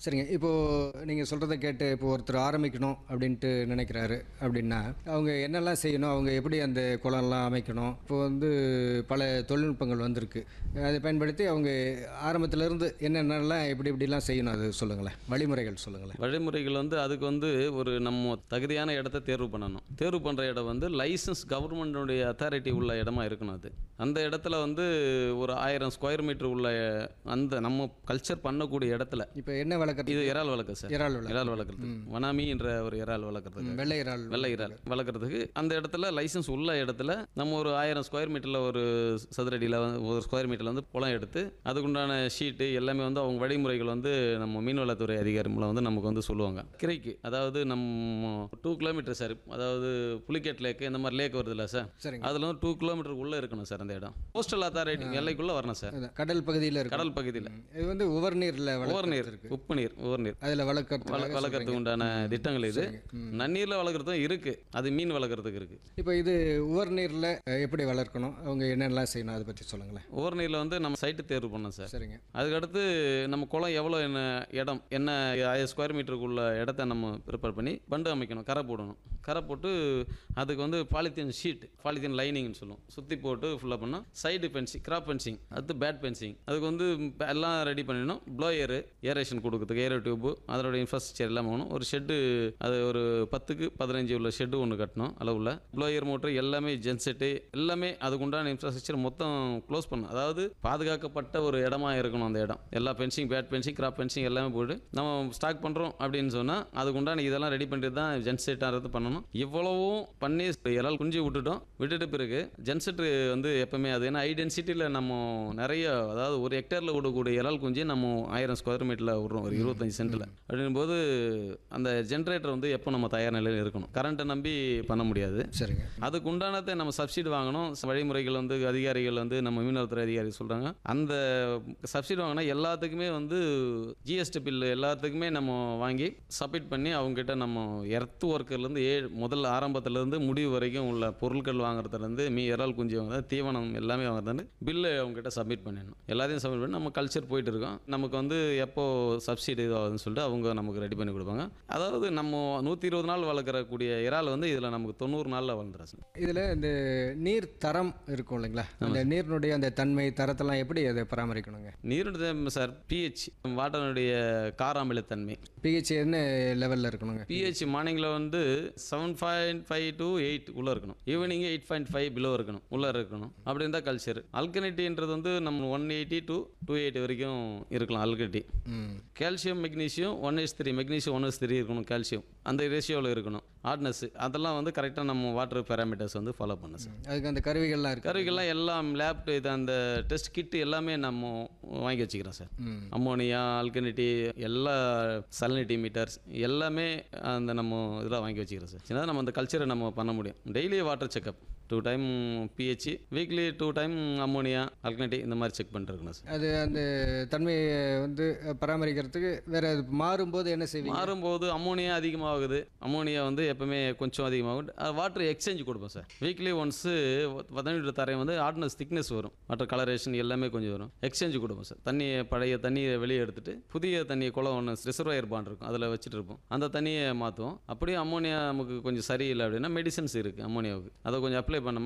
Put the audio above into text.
சரிங்க இப்போது நீங்கள் சொல்கிறத கேட்டு இப்போ ஒருத்தர் ஆரம்பிக்கணும் அப்படின்ட்டு நினைக்கிறாரு அப்படின்னா அவங்க என்னெல்லாம் செய்யணும் அவங்க எப்படி அந்த குளம்லாம் அமைக்கணும் இப்போ வந்து பல தொழில்நுட்பங்கள் வந்திருக்கு அதை பயன்படுத்தி அவங்க ஆரம்பத்திலேருந்து என்னென்னலாம் எப்படி எப்படிலாம் செய்யணும் அது சொல்லுங்களேன் வழிமுறைகள் சொல்லுங்களேன் வழிமுறைகள் வந்து அதுக்கு வந்து ஒரு நம்ம தகுதியான இடத்த தேர்வு பண்ணணும் தேர்வு பண்ணுற இடம் வந்து லைசன்ஸ் கவர்மெண்ட்டுடைய அத்தாரிட்டி உள்ள இடமா இருக்கணும் அது அந்த இடத்துல வந்து ஒரு ஆயிரம் ஸ்கொயர் மீட்டர் உள்ள அந்த நம்ம கல்ச்சர் பண்ணக்கூடிய இடத்துல இப்போ என்ன வளர்க்குறது இது இறால் வளர்க்க சார் இறால் வளர்க்க இறால் வளர்க்குறது வனாமி என்ற ஒரு இறால் வளர்க்குறதுக்கு வெள்ளை இறால் வெள்ளை இறால் வளர்க்குறதுக்கு அந்த இடத்துல லைசன்ஸ் உள்ள இடத்துல நம்ம ஒரு ஆயிரம் ஸ்கொயர் மீட்டரில் ஒரு சதுரடியில் ஒரு ஸ்கொயர் மீட்டரில் வந்து குளம் எடுத்து அதுக்குண்டான ஷீட்டு எல்லாமே வந்து அவங்க வழிமுறைகள் வந்து நம்ம மீன்வளத்துறை அதிகாரி மூலம் வந்து நமக்கு வந்து சொல்லுவாங்க கிரைக்கு அதாவது நம்ம டூ கிலோமீட்டர் சார் அதாவது புலிகேட் லேக்கு இந்த மாதிரி லேக் வருதுல்ல சார் சரிங்க அதில் வந்து டூ கிலோமீட்டர் உள்ளே இருக்கணும் சார் அந்த இடம் கோஸ்டல் அத்தாரிட்டி எல்லைக்குள்ளே வரணும் சார் அதான், கடல் பகுதியில் இருக்கு கடல் பகுதியில் இது வந்து உவர் நீரில் உவர் நீர் இருக்கு உப்பு நீர் உவர் நீர் அதில் வளர்க்கறது வள வளர்க்குறதுக்கு உண்டான திட்டங்கள் இது நன்னீரில் வளர்க்குறதும் இருக்குது அது மீன் வளர்க்குறதுக்கு இருக்குது இப்போ இது உவர் நீரில் எப்படி வளர்க்கணும் அவங்க என்னென்னலாம் செய்யணும் அதை பற்றி சொல்லுங்களேன் உவர் நீரில் வந்து நம்ம சைட்டு தேர்வு பண்ணோம் சார் சரிங்க அதுக்கடுத்து நம்ம குளம் எவ்வளோ என்ன இடம் என்ன ஆயிரம் ஸ்கொயர் மீட்டருக்குள்ள இடத்த நம்ம ப்ரிப்பேர் பண்ணி பண்டு அமைக்கணும் கரை போடணும் கரை போட்டு அதுக்கு வந்து பாலித்தீன் ஷீட் பாலித்தீன் லைனிங்னு சொல்லுவோம் சுற்றி போட்டு ஃபுல்லாக பண்ணோம் சைடு பென்சிங் கிராப் பென்சிங் அடுத்து பேட் பென்சிங் அதுக்கு வந்து இப்ப எல்லாம் ரெடி பண்ணிடணும் ப்ளோயரு ஏரேஷன் கொடுக்கறதுக்கு ஏரோ டியூப்பு அதோட இன்ஃப்ராஸ்ட்ரக்சர் எல்லாம் வேணும் ஒரு ஷெட்டு அது ஒரு பத்துக்கு பதினஞ்சு உள்ள ஷெட்டு ஒன்று கட்டணும் அளவில் ப்ளோயர் மோட்டர் எல்லாமே ஜென்செட்டு எல்லாமே அதுக்குண்டான இன்ஃப்ராஸ்ட்ரக்சர் மொத்தம் க்ளோஸ் பண்ணணும் அதாவது பாதுகாக்கப்பட்ட ஒரு இடமா இருக்கணும் அந்த இடம் எல்லா fencing bird fencing crab fencing எல்லாமே போட்டு நம்ம ஸ்டாக் பண்ணுறோம் அப்படின்னு சொன்னால் அதுக்குண்டான இதெல்லாம் ரெடி பண்ணிட்டு தான் ஜென்செட்டாகிறது பண்ணணும் இவ்வளவும் பண்ணி இறால் குஞ்சு விட்டுட்டோம் விட்டுட்டு பிறகு ஜென்செட்டு வந்து எப்பவுமே அது ஏன்னா ஹை டென்சிட்டியில் நம்ம நிறைய அதாவது ஒரு ஹெக்டேரில் விடக்கூடிய இறால் குஞ்சு நம்ம ஆயிரம் ஸ்கொயர் மீட்டரில் விடுறோம் ஒரு இருபத்தஞ்சு சென்ட்டில் அப்படிங்கும்போது அந்த ஜென்ரேட்டர் வந்து எப்போ நம்ம தயார் நிலையில் இருக்கணும் கரண்ட்டை நம்பி பண்ண முடியாது சரிங்க அதுக்கு உண்டானதை நம்ம சப்சிடி வாங்கணும் ச- வழிமுறைகள் வந்து அதிகாரிகள் வந்து நம்ம மீனவத்துறை அதிகாரி சொல்கிறாங்க அந்த சப்சிடி வாங்கினா எல்லாத்துக்குமே வந்து ஜிஎஸ்டி பில்லு எல்லாத்துக்குமே நம்ம வாங்கி சப்மிட் பண்ணி அவங்ககிட்ட நம்ம எர்த் ஒர்க்கர்லேருந்து ஏ முதல் ஆரம்பத்துலேருந்து முடிவு வரைக்கும் உள்ள பொருட்கள் வாங்குறதுலேருந்து மீ இறால் குஞ்சு வாங்குறது தீவனம் எல்லாமே வாங்குறது பில்லு அவங்ககிட்ட சப்மிட் பண்ணிடணும் எல்லாத்தையும் சப்மிட் பண்ணி நம்ம கல்ச்சர் போயிட்டு இருக்கோம் நமக்கு வந்து எப்போ சப்சிடி இதுவாகுதுன்னு சொல்லிட்டு அவங்க நமக்கு ரெடி பண்ணி கொடுப்பாங்க அதாவது நம்ம நூற்றி இருபது நாள் வளர்க்குறக்கூடிய இறால் வந்து இதில் நமக்கு தொண்ணூறு நாளில் வளர்ந்துடும் சார் இதில் இந்த நீர் தரம் இருக்கும் இல்லைங்களா அந்த நீரினுடைய அந்த தன்மை தரத்தெல்லாம் எப்படி அதை பராமரிக்கணுங்க நீருடைய சார் பிஹெச் வாட்டருடைய காராமிலத்தன்மை பிஹெச் என்ன லெவலில் இருக்கணுங்க பிஹெச் மார்னிங்கில் வந்து seven point five to eight உள்ளே இருக்கணும் evening eight point five below இருக்கணும் உள்ளே இருக்கணும் அப்படி இருந்தால் கல்ச்சர் அல்கனிட்டின்றது வந்து நம்ம one eighty to two eighty வரைக்கும் இருக்கலாம் அல்கனிட்டி ம் calcium magnesium one is three magnesium one is three இருக்கணும் கால்சியம் அந்த ரேஷியோவில் இருக்கணும் ஹார்ட்னஸ் அதெல்லாம் வந்து கரெக்டாக நம்ம வாட்டர் பேராமீட்டர்ஸ் வந்து ஃபாலோ பண்ண சார் அதுக்கு அந்த கருவிகள்லாம் இருக்கு கருவிகள்லாம் எல்லாம் லேப் இது அந்த டெஸ்ட் கிட்டு எல்லாமே நம்ம வாங்கி வச்சுக்கிறோம் சார் ம் அம்மோனியா ஆல்கனிட்டி எல்லா சலனிட்டி மீட்டர்ஸ் எல்லாமே அந்த நம்ம இதெல்லாம் வாங்கி வச்சுக்கிறோம் சார் சின்னதாக நம்ம அந்த கல்ச்சரை நம்ம பண்ண முடியும் daily water checkup two time pH weekly two time ammonia alkalinity இந்த மாதிரி செக் பண்ணிட்டு இருக்கணும் சார் அது அந்த தன்மையை வந்து பராமரிக்கிறதுக்கு வேற அது மாறும்போது என்ன செய்வீங்க மாறும்போது அம்மோனியா அதிகமாகுது அம்மோனியா வந்து எப்பவுமே கொஞ்சம் அதிகமாகும் வாட்டர் எக்ஸ்சேஞ்ச் கொடுப்போம் சார் வீக்லி ஒன்ஸு பதினெட்டு தரையும் வந்து ஆர்டினஸ் திக்னஸ் வரும் வாட்டர் கலரேஷன் எல்லாமே கொஞ்சம் வரும் எக்ஸ்சேஞ்ச் கொடுப்போம் சார் தண்ணியை பழைய தண்ணியை வெளியே எடுத்துட்டு புதிய தண்ணி குளம் ஒன்று ரிசர்வாயர் பாண்ட் இருக்கும் அதில் வச்சுட்டு இருப்போம் அந்த தண்ணியை மாற்றுவோம் அப்படியே அம்மோனியா நமக்கு கொஞ்சம் சரியில்லை அப்படின்னா மெடிசன்ஸ் இருக்குது அம்மோனியாவுக்கு அதை கொஞ்சம் அப்ளை பண்ணோம்னா